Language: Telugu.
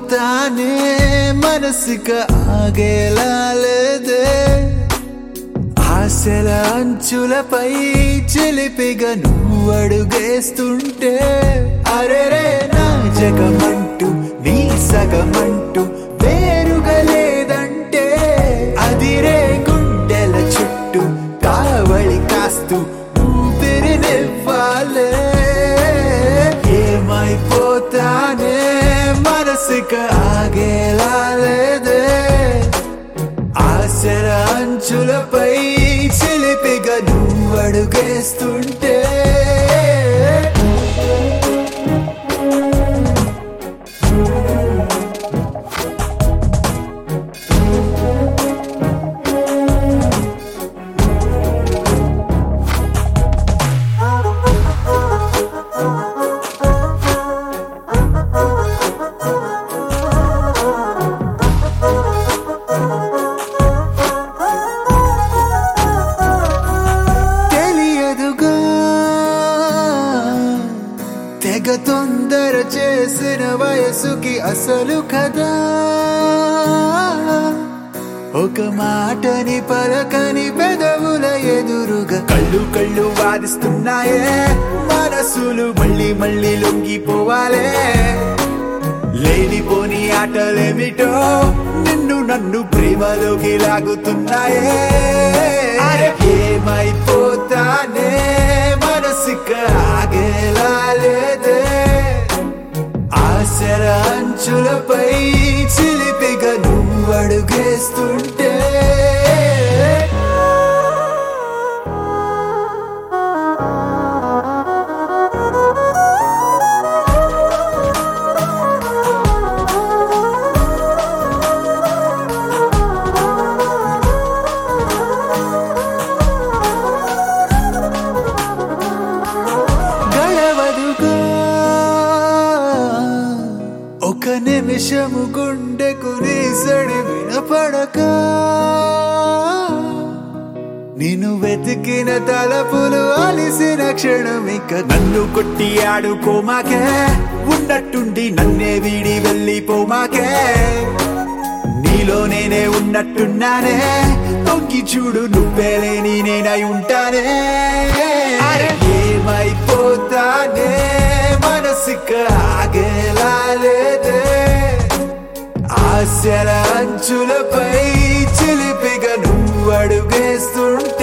ఏమైపోతానే మనసుక ఆగేలా లేదే ఆశల అంచులపై చిలిపిగా నువ్వు అడుగేస్తుంటే అరెరే నా జగమంటూ నీ సగమంటూ వేరుగా లేదంటే అదిరే గుండెల చుట్టూ కావళి కాస్తూ ఊపిరినివ్వాలే ఏమైపోతానే మనసుక ఆగేలా లేదే ఆశల అంచులపై చిలిపిగా నువ్వు అడుగేస్తుంటే తెలియదుగా తెగ తొందర చేసిన వయసుకి అసలు కదా ఒక మాటని పలకని పెదవుల ఎదురుగా కళ్ళు కళ్ళు వాదిస్తున్నాయే మనసులు మళ్ళీ మళ్ళీ లొంగిపోవాలే లేనిపోని ఆటలేమిటో నిన్ను నన్ను ప్రేమలోకి లాగుతున్నాయే అరే ఏమైపోతానే మనసుక ఆగేలా లేదే ఆశల అంచులపై చిలిపిగా నువ్వు అడుగేస్తుంటే గడవదుగా ఒక నిమిషము గుండెకు సడి వినపడక నిన్ను వెతికిన తలపులు అలిసిన క్షణమిక నన్ను కొట్టి ఆడుకోమాకే ఉన్నట్టుండి నన్నే వీడి వెళ్ళిపోమాకే నీలో నేనే ఉన్నట్టున్నానే తొంగి చూడు నువ్వే లేని నేనై ఉంటానే అరే ఏమైపోతానే మనసుక ఆగేలా లేదే ఆశల అంచులపై చిలిపిగా నువ్వు అడుగేస్తుంటే